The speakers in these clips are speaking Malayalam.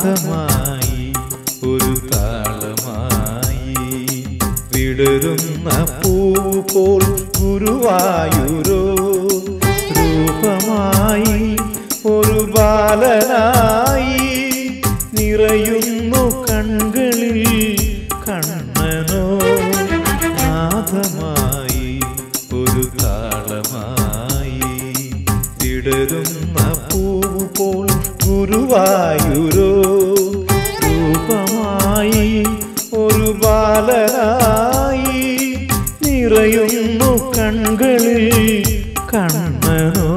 നാദമായി ഒരു താളമായി വിടരുന്ന പൂ പോൽ ഗുരുവായൂരോ രൂപമായി ഒരു ബാലനായി നിറയുന്നു കൺകളിൽ കണ്ണനോ നാദമായി ഒരു താളമായി വിടരുന്ന പൂ പോൽ ഗുരുവായൂരോ രൂപമായി ഒരു ബാലനായി നിറയുന്നു കൺകളിൽ കണ്ണനോ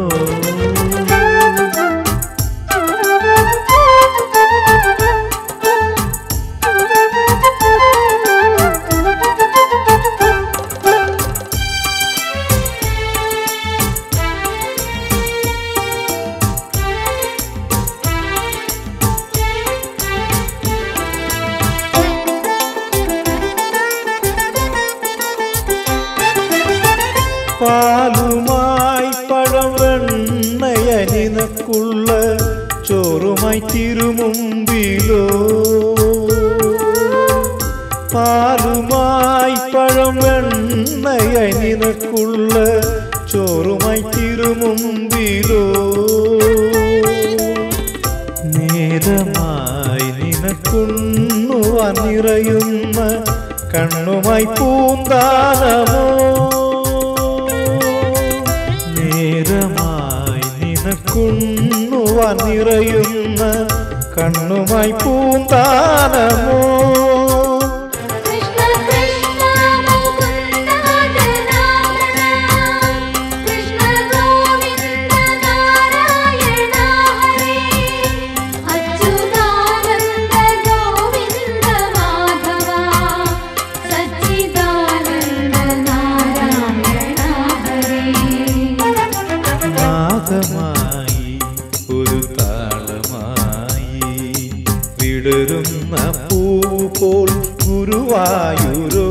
പാലുമായി പഴം വെണ്ണയ നിനക്കുള്ള ചോറുമായി തിരുമുമ്പിലോ പാലുമായി പഴം വെണ്ണയ നിനക്കുള്ള ചോറുമായി തിരുമുമ്പിലോ നേരമായി നിനക്കുണ്ണുവാൻ നിറയുന്ന കണ്ണുമായി പൂന്താനമോ നേരമായി നിനക്കുണ്ണുവാൻ നിറയുന്ന കണ്ണുമായി പൂന്താനമോ കൃഷ്ണ കൃഷ്ണ മുകുന്ദ ജനാർദ്ദന കൃഷ്ണ ഗോവിന്ദ നാരായണ ഹരേ അച്യുതാനന്ദ ഗോവിന്ദ മാധവ സച്ചിദാനന്ദ നാരായണ ഹരേ നാദമായി ഒരു താളമായി വിടരുന്ന പൂ പോൽ ഗുരുവായൂരോ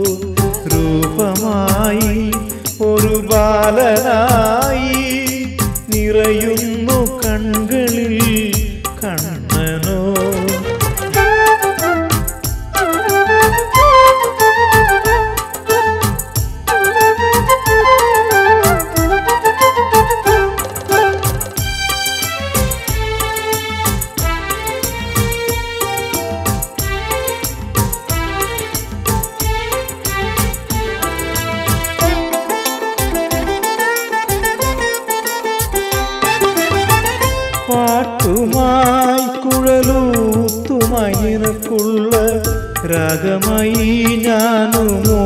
രൂപമായി ഒരു ബാലനായി നിറയുന്നു കൺകളിൽ കണ്ണനോ പാട്ടുമായി കുഴലൂത്തുമായി നിനക്കുള്ള രാഗമായി ഞാനുമോ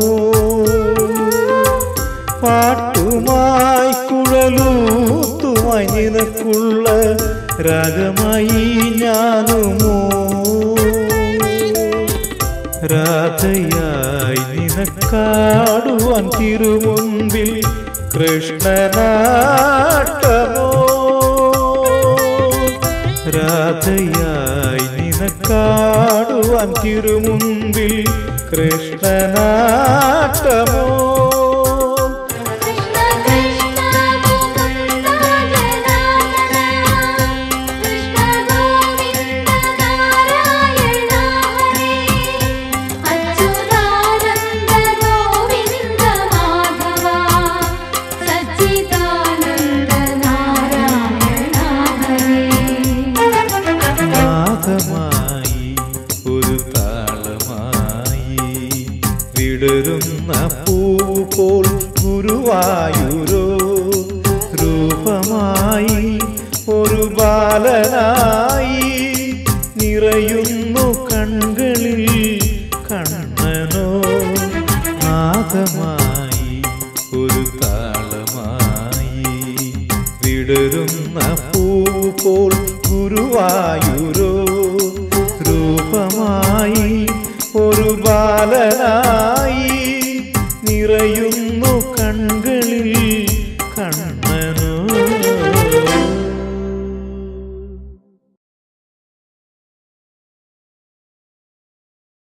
പാട്ടുമായി കുഴലൂത്തുമായി നിനക്കുള്ള രാഗമായി ഞാനുമോ രാധയായി നിനക്കാടുവാൻ തിരുമുൻപിൽ കൃഷ്ണനാട്ടമോ രാധയായി നിനക്കാടുവാൻ തിരുമുൻപിൽ കൃഷ്ണനാട്ടമോ കൃഷ്ണ കൃഷ്ണ മുകുന്ദ ജനാർദ്ദന കൃഷ്ണ ഗോവിന്ദ നാരായണ ഹരേ അച്യുതാനന്ദ ഗോവിന്ദ മാധവ സച്ചിദാനന്ദ നാരായണ ഹരേ നാദമായി ഒരു താളമായി വിടരുന്ന പൂ പോൽ ഗുരുവായൂരോ രൂപമായി ഒരു ബാലനായി നിറയുന്നു കൺകളിൽ കണ്ണനോ നാദമായി ഒരു താളമായി വിടരുന്ന പൂ പോൽ ഗുരുവായൂരോ രൂപമായി ഒരു ബാലനായി നിറയുന്ന